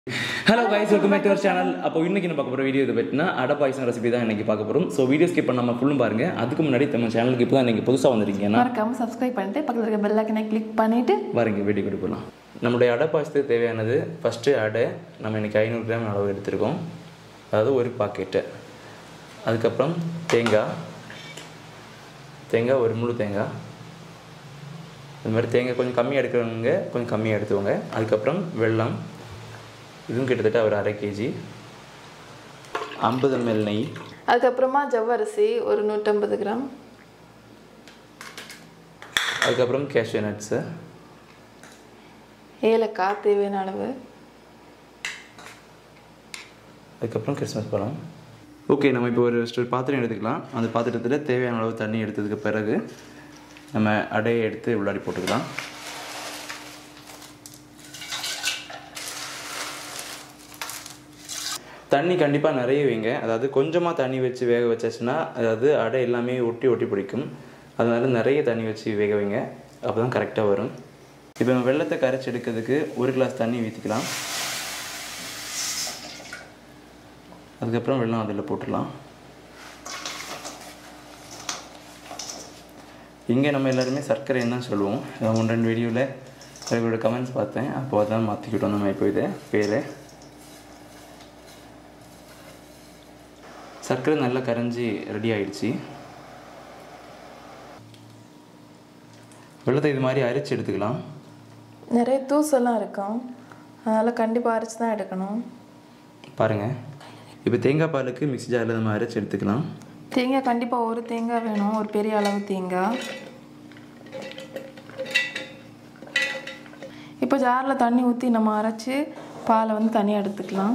Hello guys welcome back to our channel அப்போ இன்னைக்கு நம்ம பார்க்க போகிற வீடியோ இது பற்றினா அடை பாயசம் ரெசிபி தான் இன்னைக்கு பார்க்க போகிறோம் ஸோ வீடியோ ஸ்கிப் பண்ணாமல் ஃபுல்லும் பாருங்க அதுக்கு முன்னாடி நம்ம சேனலுக்கு இப்போ தான் நீங்கள் புதுசாக வந்திருக்கீங்கன்னா மறக்காம சப்ஸ்கிரைப் பண்ணிட்டு பக்கத்தில் இருக்க பெல் ஐக்கனை கிளிக் பண்ணிட்டு பாருங்க வீடியோ கொண்டு போகலாம் நம்மளுடைய அடை பாயசத்துக்கு தேவையானது ஃபஸ்ட்டு அடை நம்ம இன்னைக்கு ஐநூறு கிராம் அளவு எடுத்திருக்கோம் அதாவது ஒரு பாக்கெட்டு அதுக்கப்புறம் தேங்காய் தேங்காய் ஒரு முழு தேங்காய் இந்த மாதிரி தேங்காய் கொஞ்சம் கம்மியாக எடுக்கிறவங்க கொஞ்சம் கம்மியாக எடுத்துக்கோங்க அதுக்கப்புறம் வெல்லம் இதுவும் கிட்டத்தட்ட ஒரு அரை கேஜி ஐம்பது எம்எல் நெய் அதுக்கப்புறமா ஜவ்வரிசி ஒரு நூற்றம்பது கிராம் அதுக்கப்புறம் கேஷ்யூ நட்ஸு ஏலக்காய் தேவையான அளவு அதுக்கப்புறம் கிறிஸ்மஸ் பழம் ஓகே நம்ம இப்போ ஒரு first ஒரு பாத்திரம் எடுத்துக்கலாம் அந்த பாத்திரத்தில் தேவையான அளவு தண்ணி எடுத்ததுக்கு பிறகு நம்ம அடையை எடுத்து உள்ளாடி போட்டுக்கலாம் தண்ணி கண்டிப்பாக நிறைய வைங்க அதாவது கொஞ்சமாக தண்ணி வச்சு வேக வச்சாச்சுன்னா அதாவது அடை எல்லாமே ஒட்டி ஒட்டி பிடிக்கும் அதனால நிறைய தண்ணி வச்சு வேக வைங்க அப்போ தான் கரெக்டாக வரும் இப்போ நம்ம வெள்ளத்தை கரைச்சி எடுக்கிறதுக்கு ஒரு கிளாஸ் தண்ணி ஊற்றிக்கலாம் அதுக்கப்புறம் வெள்ளம் அதில் போட்டுடலாம் இங்கே நம்ம எல்லாருமே சர்க்கரைன்னு தான் சொல்லுவோம் நான் ஒன்று ரெண்டு வீடியோவில் அவர்களோட கமெண்ட்ஸ் பார்த்தேன் அப்போ அதான் மாற்றிக்கிட்டோம் நம்ம இப்போ இதை பேரை சர்க்கரை நல்லா கரைஞ்சி ரெடி ஆயிடுச்சு வெள்ளத்தை இது மாதிரி அரைச்சி எடுத்துக்கலாம் நிறைய தூசெல்லாம் இருக்கும் அதனால் கண்டிப்பாக அரைச்சி தான் எடுக்கணும் பாருங்கள் இப்போ தேங்காய் பாலுக்கு மிக்ஸி ஜாரில் நம்ம அரைச்சி எடுத்துக்கலாம் தேங்காய் கண்டிப்பாக ஒரு தேங்காய் வேணும் ஒரு பெரிய அளவு தேங்காய் இப்போ ஜாரில் தண்ணி ஊற்றி நம்ம அரைச்சி பாலை வந்து தனியாக எடுத்துக்கலாம்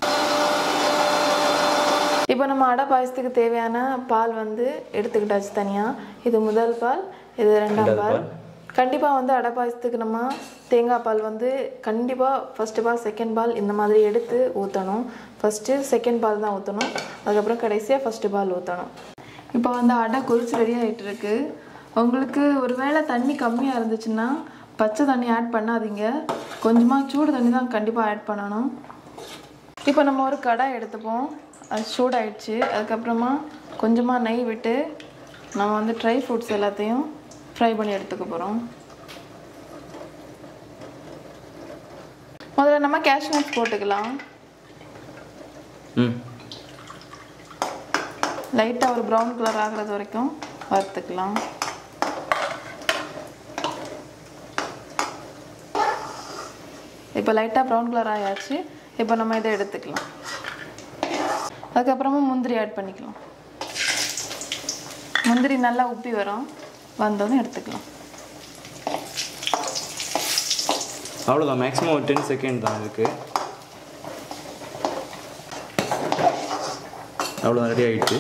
இப்போ நம்ம அடை பாயசத்துக்கு தேவையான பால் வந்து எடுத்துக்கிட்டாச்சு தனியாக இது முதல் பால் இது ரெண்டாம் ரெண்டாவது பால் பால். கண்டிப்பாக வந்து அடை பாயசத்துக்கு நம்ம தேங்காய் பால் வந்து கண்டிப்பாக ஃபஸ்ட்டு பால் செகண்ட் பால் இந்த மாதிரி எடுத்து ஊற்றணும் ஃபஸ்ட்டு செகண்ட் பால் தான் ஊற்றணும் அதுக்கப்புறம் கடைசியாக ஃபஸ்ட்டு பால் ஊற்றணும் இப்போ வந்து அடை கொதிச்சு ரெடி ஆகிட்டு இருக்கு உங்களுக்கு ஒருவேளை தண்ணி கம்மியாக இருந்துச்சுன்னா பச்சை தண்ணி ஆட் பண்ணாதீங்க கொஞ்சமாக சூடு தண்ணி தான் கண்டிப்பாக ஆட் பண்ணணும் இப்போ நம்ம ஒரு கடாய் எடுத்துப்போம் அது சூடாயிடுச்சு அதுக்கப்புறமா கொஞ்சமாக நெய் விட்டு நம்ம வந்து ட்ரை ஃப்ரூட்ஸ் எல்லாத்தையும் ஃப்ரை பண்ணி எடுத்துக்க போகிறோம் முதல்ல நம்ம கேஷ்நட் போட்டுக்கலாம் ம் லைட்டாக ஒரு ப்ரௌன் கலர் ஆகுறது வரைக்கும் வறுத்துக்கலாம் இப்போ லைட்டாக ப்ரௌன் கலர் ஆயாச்சு இப்போ நம்ம இதை எடுத்துக்கலாம் அதுக்கப்புறமா முந்திரி ஆட் பண்ணிக்கலாம் முந்திரி நல்லா உப்பி வரும் வந்ததும் எடுத்துக்கலாம் அவ்வளோதான் மேக்ஸிமம் ஒரு டென் செகண்ட் தான் இதுக்கு அவ்வளோதான் ரெடி ஆகிடுச்சு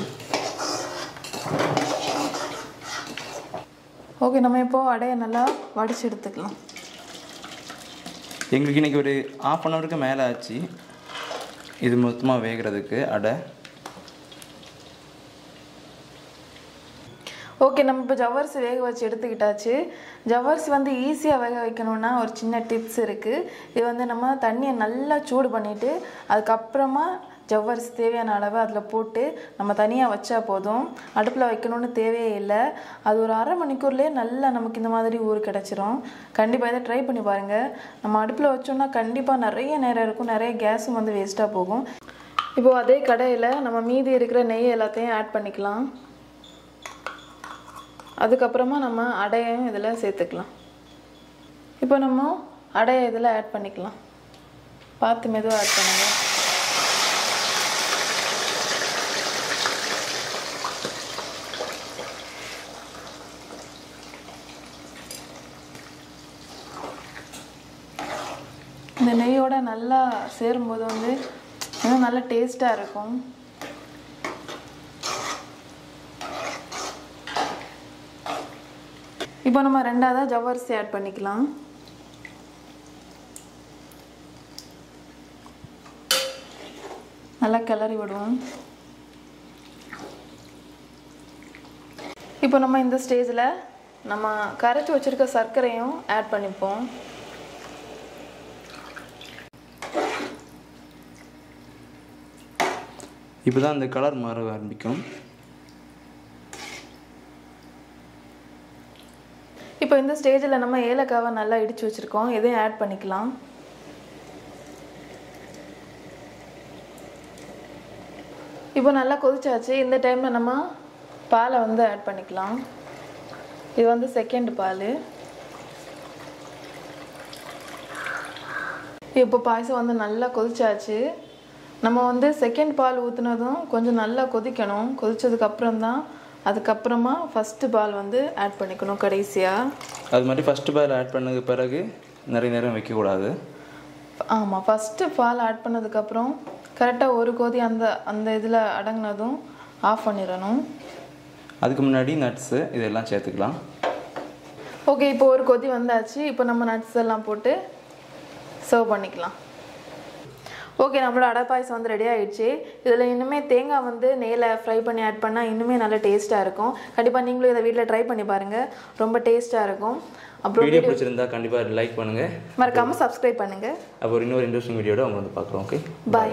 ஓகே நம்ம இப்போது அடையை நல்லா வடிச்சு எடுத்துக்கலாம் எங்களுக்கு இன்றைக்கி ஒரு ஆஃப் அன் ஹவருக்கு மேலே ஆச்சு இது மொத்தமாக வேகிறதுக்கு அடை ஓகே நம்ம இப்போ ஜவ்வரிசி வேக வச்சு எடுத்துக்கிட்டாச்சு ஜவ்வரிசி வந்து ஈஸியாக வேக வைக்கணும்னா ஒரு சின்ன டிப்ஸ் இருக்குது இது வந்து நம்ம தண்ணியை நல்லா சூடு பண்ணிவிட்டு அதுக்கப்புறமா ஜவ்வரிசி தேவையான அளவு அதில் போட்டு நம்ம தனியாக வச்சா போதும் அடுப்பில் வைக்கணும்னு தேவையே இல்லை அது ஒரு அரை மணிக்கூர்லேயே நல்லா நமக்கு இந்த மாதிரி ஊர் கிடச்சிரும் கண்டிப்பாக இதை ட்ரை பண்ணி பாருங்கள் நம்ம அடுப்பில் வச்சோம்னா கண்டிப்பாக நிறைய நேரம் இருக்கும் நிறைய கேஸும் வந்து வேஸ்ட்டாக போகும் இப்போது அதே கடையில் நம்ம மீதி இருக்கிற நெய் எல்லாத்தையும் ஆட் பண்ணிக்கலாம் அதுக்கப்புறமா நம்ம அடையையும் இதில் சேர்த்துக்கலாம் இப்போ நம்ம அடையை இதில் ஆட் பண்ணிக்கலாம் பார்த்து மெதுவாக ஆட் பண்ணுங்க இந்த நெய்யோட நல்லா சேரும்போது வந்து இன்னும் நல்லா டேஸ்ட்டாக இருக்கும் இப்போ நம்ம ரெண்டாவதாக ஜவ்வரிசி ஆட் பண்ணிக்கலாம் நல்லா கிளறி விடுவோம் இப்போ நம்ம இந்த ஸ்டேஜில் நம்ம கரைச்சி வச்சுருக்க சர்க்கரையும் ஆட் பண்ணிப்போம் இப்போ தான் அந்த கலர் மாற ஆரம்பிக்கும் இப்போ இந்த ஸ்டேஜில் நம்ம ஏலக்காவை நல்லா இடித்து வச்சுருக்கோம் இதையும் ஆட் பண்ணிக்கலாம் இப்போ நல்லா கொதிச்சாச்சு இந்த டைமில் நம்ம பாலை வந்து ஆட் பண்ணிக்கலாம் இது வந்து செகண்ட் பால் இப்போ பாயசம் வந்து நல்லா கொதிச்சாச்சு நம்ம வந்து செகண்ட் பால் ஊற்றுனதும் கொஞ்சம் நல்லா கொதிக்கணும் கொதிச்சதுக்கு அப்புறம் தான் அதுக்கப்புறமா ஃபஸ்ட்டு பால் வந்து ஆட் பண்ணிக்கணும் கடைசியாக அது மாதிரி ஃபஸ்ட்டு பால் ஆட் பண்ணது பிறகு நிறைய நேரம் வைக்கக்கூடாது ஆமாம் ஃபஸ்ட்டு பால் ஆட் பண்ணதுக்கப்புறம் கரெக்டாக ஒரு கொதி அந்த அந்த இதில் அடங்கினதும் ஆஃப் பண்ணிடணும் அதுக்கு முன்னாடி நட்ஸு இதெல்லாம் சேர்த்துக்கலாம் ஓகே இப்போ ஒரு கொதி வந்தாச்சு இப்போ நம்ம நட்ஸ் எல்லாம் போட்டு சர்வ் பண்ணிக்கலாம் ஓகே நம்மளோட அடை பாயசம் வந்து ரெடி ஆயிடுச்சு இதில் இன்னுமே தேங்காய் வந்து நெய்யில் ஃப்ரை பண்ணி ஆட் பண்ணால் இன்னுமே நல்ல டேஸ்ட்டாக இருக்கும் கண்டிப்பாக நீங்களும் இதை வீட்டில் ட்ரை பண்ணி பாருங்கள் ரொம்ப டேஸ்ட்டாக இருக்கும் அப்புறம் வீடியோ பிடிச்சிருந்தா கண்டிப்பாக லைக் பண்ணுங்கள் மறக்காமல் சப்ஸ்கிரைப் பண்ணுங்கள் அப்புறம் இன்னொரு இன்ட்ரெஸ்டிங் வீடியோட உங்களை வந்து பார்க்குறோம் ஓகே பாய்